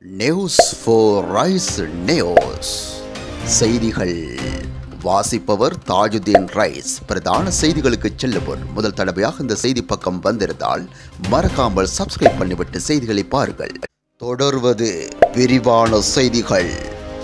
news four rice news செய்திகள் வாசிப்பவர் Tajuddin rice பிரதான செய்திகளுக்கு செல்லும் முன் முதல் தடவையாக இந்த செய்தி பக்கம் வந்திருந்தால் மறக்காமல் சப்ஸ்கிரைப் பண்ணிவிட்டு செய்திகளை பாருங்கள் தொடர்வது விரிவான செய்திகள்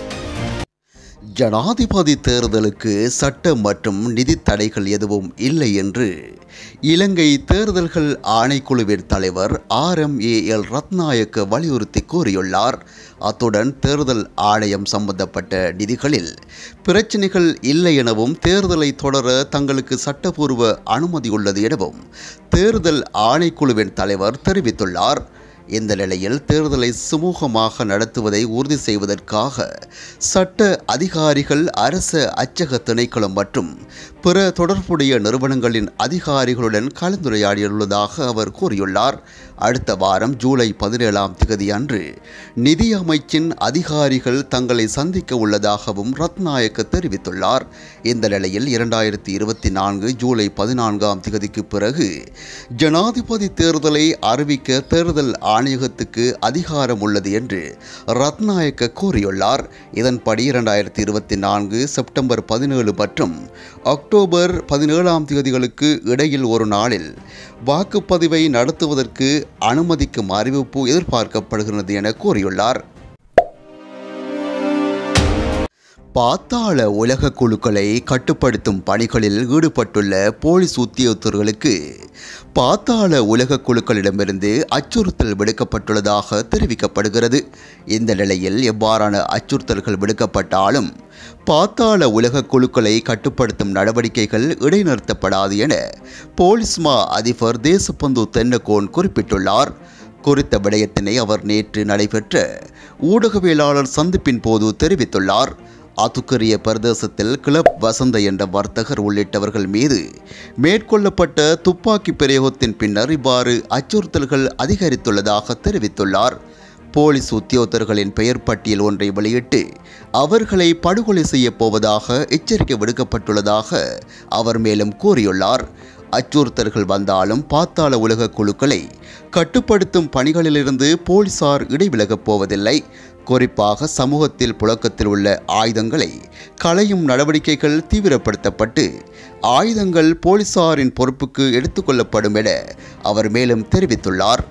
ஜனாதிபதி தேர்தலுக்கு சட்ட மற்றும் நிதி தடைகள் எதுவும் இல்லை என்று இலங்கை தேர்தல்கள் ஆணைக்குழுவின் தலைவர் R M A L Ratnayake வலியுறுத்தி கூறியுள்ளார் அத்துடன் தேர்தல் ஆணையம் சம்பந்தப்பட்ட நிதிகளில் பிரச்சினைகள் இல்லை எனவும் தேர்தலை தொடர தங்களுக்கு சட்டப்பூர்வ அனுமதி உள்ளது எனவும் தேர்தல் ஆணைக்குழுவின் தலைவர் தெரிவித்துள்ளார் இந்த நிலையில் தேர்தலை சுமூகமாக நடத்துவதை உறுதி செய்வதற்காக சட்ட அதிகாரிகள் அரச அச்சக திணைக்களம் மற்றும் பிற தொடர்புடைய நிறுவனங்களின் அதிகாரிகளுடன் கலந்துரையாடியுள்ளதாக அவர் கூறியுள்ளார் அடுத்த வாரம் ஜூலை பதினேழாம் தேதி அன்று நிதி அமைச்சின் அதிகாரிகள் தங்களை சந்திக்க உள்ளதாகவும் ரத்நாயக்க தெரிவித்துள்ளார் இந்த நிலையில் இரண்டாயிரத்தி இருபத்தி நான்கு ஜூலை பதினான்காம் தேதிக்கு பிறகு ஜனாதிபதி தேர்தலை அறிவிக்க தேர்தல் ஆணையகத்துக்கு அதிகாரம் உள்ளது என்று ரத்நாயக்க கூறியுள்ளார் இதன்படி இரண்டாயிரத்தி இருபத்தி நான்கு செப்டம்பர் பதினேழு மற்றும் அக்டோபர் பதினேழாம் தேதிகளுக்கு இடையில் ஒரு நாளில் வாக்குப்பதிவை நடத்துவதற்கு அனுமதிக்கும் அறிவிப்பு எதிர்பார்க்கப்படுகிறது என கூறியுள்ளார் பாத்தாள உலக குழுக்களை கட்டுப்படுத்தும் பணிகளில் ஈடுபட்டுள்ள போலீஸ் உத்தியோகத்தர்களுக்கு பாத்தாள உலக குழுக்களிடமிருந்து அச்சுறுத்தல் விடுக்கப்பட்டுள்ளதாக தெரிவிக்கப்படுகிறது இந்த நிலையில் எவ்வாறான அச்சுறுத்தல்கள் விடுக்கப்பட்டாலும் பாத்தாள உலக குழுக்களை கட்டுப்படுத்தும் நடவடிக்கைகள் இடைநிறுத்தப்படாது என போலீஸ் மா அதிபர் தேசப்பந்து தென்னகோன் குறிப்பிட்டுள்ளார் குறித்த விடயத்தினை அவர் நேற்று நடைபெற்ற ஊடகவியலாளர் சந்திப்பின் போது தெரிவித்துள்ளார் ஆத்துக்கரிய பிரதேசத்தில் கிளப் வசந்த என்ற வர்த்தகர் உள்ளிட்டவர்கள் மீது மேற்கொள்ளப்பட்ட துப்பாக்கி பிரயோகத்தின் பின்னர் இவ்வாறு அச்சுறுத்தல்கள் அதிகரித்துள்ளதாக தெரிவித்துள்ளார் போலீஸ் உத்தியோகத்தர்களின் பெயர் பட்டியல் ஒன்றை வெளியிட்டு அவர்களை படுகொலை செய்யப் போவதாக எச்சரிக்கை விடுக்கப்பட்டுள்ளதாக அவர் மேலும் கூறியுள்ளார் அச்சுறுத்தல்கள் வந்தாலும் பாத்தாள உலக குழுக்களை கட்டுப்படுத்தும் பணிகளிலிருந்து போலீசார் இடைவிலகப் போவதில்லை குறிப்பாக சமூகத்தில் புழக்கத்தில் உள்ள ஆயுதங்களை களையும் நடவடிக்கைகள் தீவிரப்படுத்தப்பட்டு ஆயுதங்கள் போலீசாரின் பொறுப்புக்கு எடுத்துக்கொள்ளப்படும் என அவர் மேலும் தெரிவித்துள்ளார்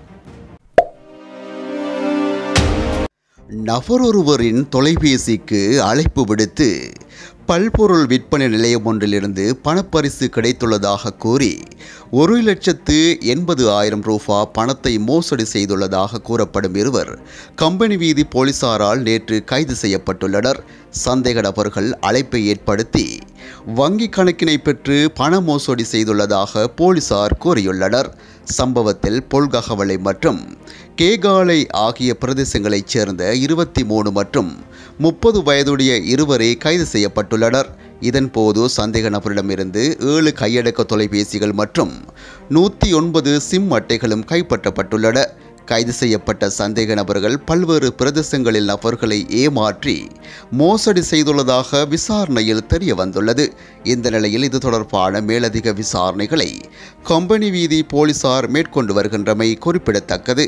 நபரொருவரின் தொலைபேசிக்கு அழைப்பு விடுத்து பல்பொருள் விற்பனை நிலையம் ஒன்றிலிருந்து பணப்பரிசு கிடைத்துள்ளதாக கூறி ஒரு லட்சத்து எண்பது ஆயிரம் ரூபா பணத்தை மோசடி செய்துள்ளதாக கூறப்படும் இருவர் கம்பெனி வீதி போலீசாரால் நேற்று கைது செய்யப்பட்டுள்ளனர் சந்தேக நபர்கள் அழைப்பை ஏற்படுத்தி வங்கி கணக்கினை பெற்று பண மோசடி செய்துள்ளதாக போலீசார் கூறியுள்ளனர் சம்பவத்தில் பொல்ககவலை மற்றும் கேகாலை ஆகிய பிரதேசங்களைச் சேர்ந்த இருபத்தி மூணு மற்றும் முப்பது வயதுடைய இருவரே கைது செய்யப்பட்டுள்ளனர் இதன்போது சந்தேக நபரிடமிருந்து ஏழு கையடக்க தொலைபேசிகள் மற்றும் நூற்றி ஒன்பது சிம் அட்டைகளும் கைப்பற்றப்பட்டுள்ளன கைது செய்யப்பட்ட சந்தேக நபர்கள் பல்வேறு பிரதேசங்களில் நபர்களை ஏமாற்றி மோசடி செய்துள்ளதாக விசாரணையில் தெரிய வந்துள்ளது இந்த நிலையில் இது தொடர்பான மேலதிக விசாரணைகளை கம்பெனி வீதி போலீசார் மேற்கொண்டு வருகின்றமை குறிப்பிடத்தக்கது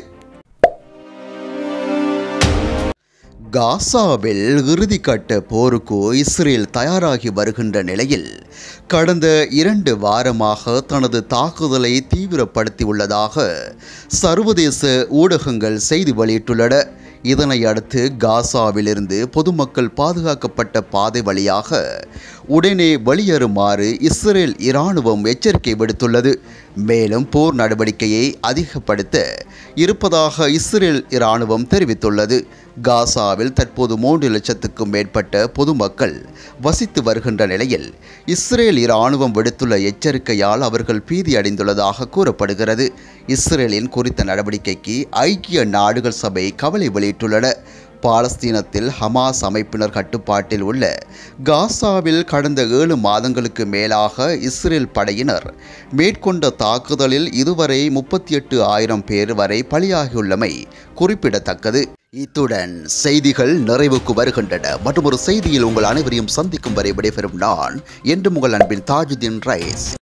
காசாவில் இறுதிக்கட்ட போருக்கு இஸ்ரேல் தயாராகி வருகின்ற நிலையில் கடந்த இரண்டு வாரமாக தனது தாக்குதலை தீவிரப்படுத்தியுள்ளதாக சர்வதேச ஊடகங்கள் செய்தி வெளியிட்டுள்ளன இதனை அடுத்து காசாவிலிருந்து பொதுமக்கள் பாதுகாக்கப்பட்ட பாதை வழியாக உடனே வெளியேறுமாறு இஸ்ரேல் இராணுவம் எச்சரிக்கை விடுத்துள்ளது மேலும் போர் நடவடிக்கையை அதிகப்படுத்த இருப்பதாக இஸ்ரேல் இராணுவம் தெரிவித்துள்ளது காசாவில் தற்போது மூன்று லட்சத்துக்கும் மேற்பட்ட பொதுமக்கள் வசித்து வருகின்ற நிலையில் இஸ்ரேல் இராணுவம் விடுத்துள்ள எச்சரிக்கையால் அவர்கள் பீதி அடைந்துள்ளதாக கூறப்படுகிறது இஸ்ரேலின் குறித்த நடவடிக்கைக்கு ஐக்கிய நாடுகள் சபை கவலை வெளியிட்டுள்ளன பாலஸ்தீனத்தில் ஹமாஸ் அமைப்பினர் கட்டுப்பாட்டில் உள்ள காசாவில் கடந்த ஏழு மாதங்களுக்கு மேலாக இஸ்ரேல் படையினர் மேற்கொண்ட தாக்குதலில் இதுவரை முப்பத்தி எட்டு ஆயிரம் பேர் வரை பலியாகியுள்ளமை குறிப்பிடத்தக்கது இத்துடன் செய்திகள் நிறைவுக்கு வருகின்றன மற்றும் ஒரு செய்தியில் உங்கள் அனைவரையும் சந்திக்கும் வரை விடைபெறும் நான் என்று உங்கள் அன்பின் தாஜுதீன் ரைஸ்